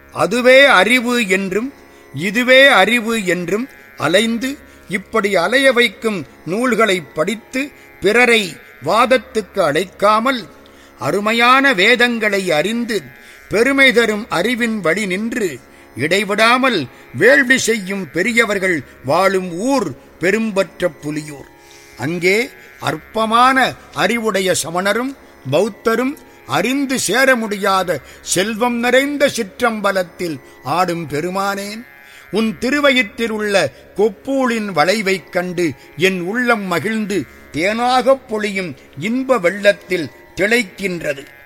அதுவே அறிவு என்றும் இதுவே அறிவு என்றும் அலைந்து இப்படி அலைய வைக்கும் நூல்களை படித்து பிறரை வாதத்துக்கு அழைக்காமல் அருமையான வேதங்களை அறிந்து பெருமை தரும் அறிவின் வழி நின்று இடைவிடாமல் வேள்வி செய்யும் பெரியவர்கள் வாழும் ஊர் பெரும்பற்ற புலியூர் அங்கே அற்பமான அறிவுடைய சமணரும் பௌத்தரும் அறிந்து சேர முடியாத செல்வம் நிறைந்த சிற்றம்பலத்தில் ஆடும் பெருமானேன் உன் திருவயிற்றில் உள்ள கொப்பூளின் வளைவைக் கண்டு என் உள்ளம் மகிழ்ந்து தேனாகப் பொழியும் இன்ப வெள்ளத்தில் திளைக்கின்றது